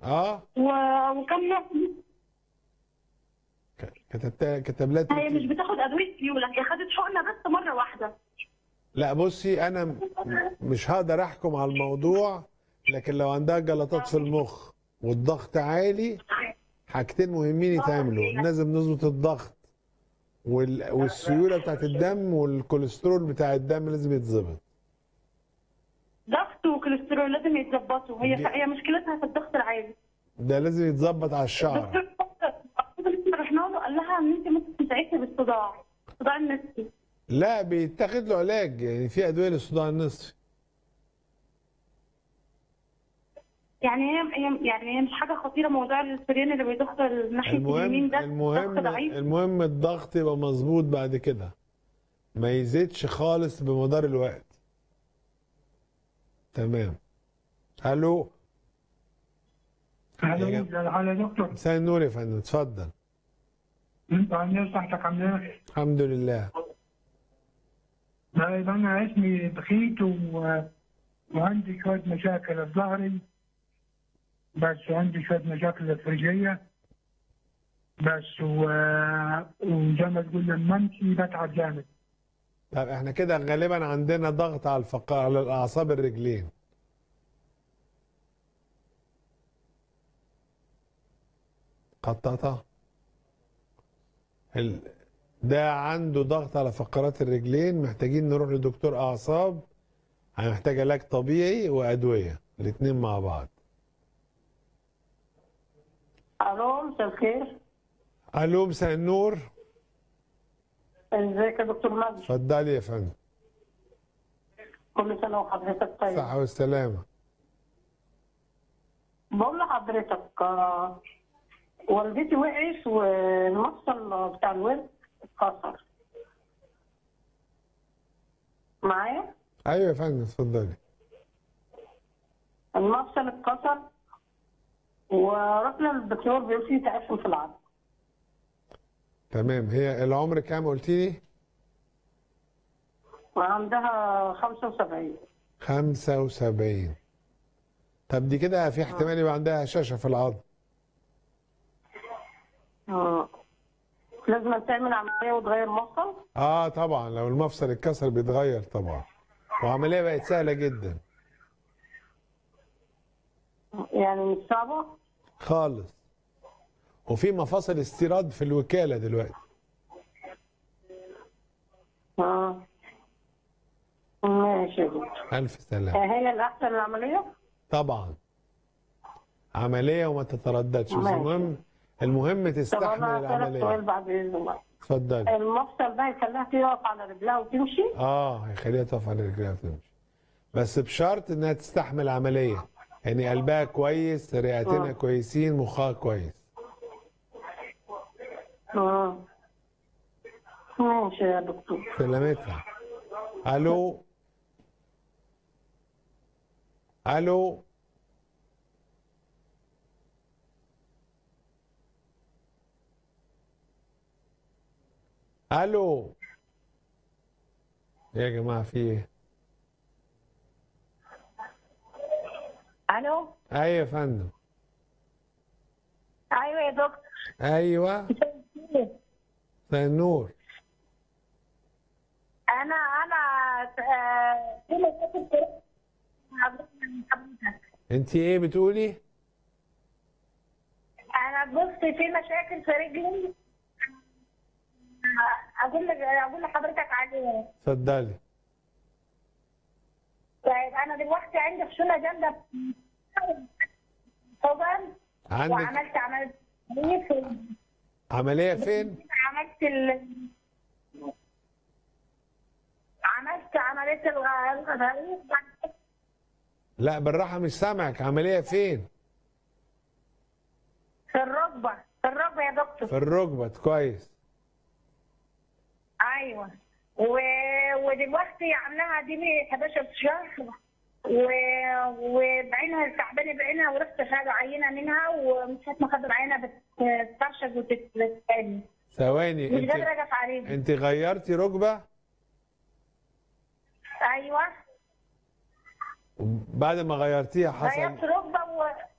اه و- وكم نوع ك- كتبت كتب لها هي مش تركيز. بتاخد ادويه سيوله هي خدت حقنه بس مره واحده لا بصي انا م- مش هقدر احكم على الموضوع لكن لو عندها جلطات في المخ والضغط عالي حاجتين مهمين يتعملوا لازم نظبط الضغط وال... والسيوله بتاعت الدم والكوليسترول بتاع الدم لازم يتظبط ضغط وكوليسترول لازم يتظبطوا هي دي- هي مشكلتها في الضغط العالي ده لازم يتظبط على الشعر دكتور رحنا له قال لها ان انت ممكن تعيشي بالصداع الصداع النفسي لا بيتاخد له علاج يعني في ادويه للصداع النصفي يعني هي هي- يعني هي مش حاجه خطيره موضوع الاسبرين اللي بيدخل ناحيه اليمين المهم ده المهم ضغط ضعيف المهم الضغط يبقى مظبوط بعد كده ما يزيدش خالص بمدار الوقت تمام الو يا الو جماعة. ازي الحال يا دكتور مساء النور يا فندم اتفضل انت عامل ايه صحتك عامل ايه؟ الحمد لله طيب انا اسمي بخيت و... وعندي شويه مشاكل في ظهري بس وعندي شويه مشاكل الفرجيه بس و... وزي ما تقول لما امشي بتعب جامد طب احنا كده غالبا عندنا ضغط على الفق... على الاعصاب الرجلين قطعتها ال... ده عنده ضغط على فقرات الرجلين محتاجين نروح لدكتور اعصاب هنحتاج علاج طبيعي وادويه الاثنين مع بعض الو مساء الخير الو مساء النور ازيك يا دكتور مجدي اتفضلي يا فندم كل سنه وحضرتك طيب صحه والسلامه بقول لحضرتك آه، والدتي وقعت والمفصل بتاع الورك اتكسر معايا ايوه يا فندم اتفضلي المفصل اتكسر ورحنا للدكتور بيقول فيه تقسم في العظم تمام هي العمر كام قلتي لي وعندها 75 75 طب دي كده في احتمال يبقى عندها هشاشة في العظم آه. لازم تعمل عمليه وتغير مفصل اه طبعا لو المفصل اتكسر بيتغير طبعا وعملية بقت سهلة جدا يعني مش صعبه خالص وفي مفاصل استيراد في الوكالة دلوقتي اه ماشي يا دكتور ألف سلامة آه، هي الأحسن العملية؟ طبعا عملية وما تترددش بس ماشي. المهم المهم طب تستحمل أنا هسألك سؤال العملية بعد إذن الله اتفضلي المفصل ده يخليها تقف على رجلها وتمشي؟ اه هيخليها تقف على رجليها وتمشي بس بشرط انها تستحمل عمليه يعني قلبها كويس رئتنا آه. كويسين مخها كويس اه ماشي يا دكتور سلامتها الو الو الو يا جماعه في ايه الو ايوه يا فندم ايوه يا دكتور ايوه مساء النور انا انا آه، في مشاكل في حضرتك انت ايه بتقولي انا بص في مشاكل في رجلي آه، اقول لك اقول لحضرتك عليها اتفضلي طيب انا دلوقتي عندي خشونه جامده في- طبعا عندك وعملت عملت في عمليه فين عملت ال عملت عمليه الغ- الغضاريف لا بالراحه مش سامعك عمليه فين في الركبه في الركبه يا دكتور في الركبه كويس ايوه و... ودلوقتي عاملاها دي من 11 شهر و... وبعينها تعبانه بعينها ورحت خدوا عينه منها ومن ساعه ما خدوا العينه بتسترشد وتتاني ثواني مش انت قادره اقف عليها انت غيرتي ركبه ايوه بعد ما غيرتيها غيرت حصل ركبه و...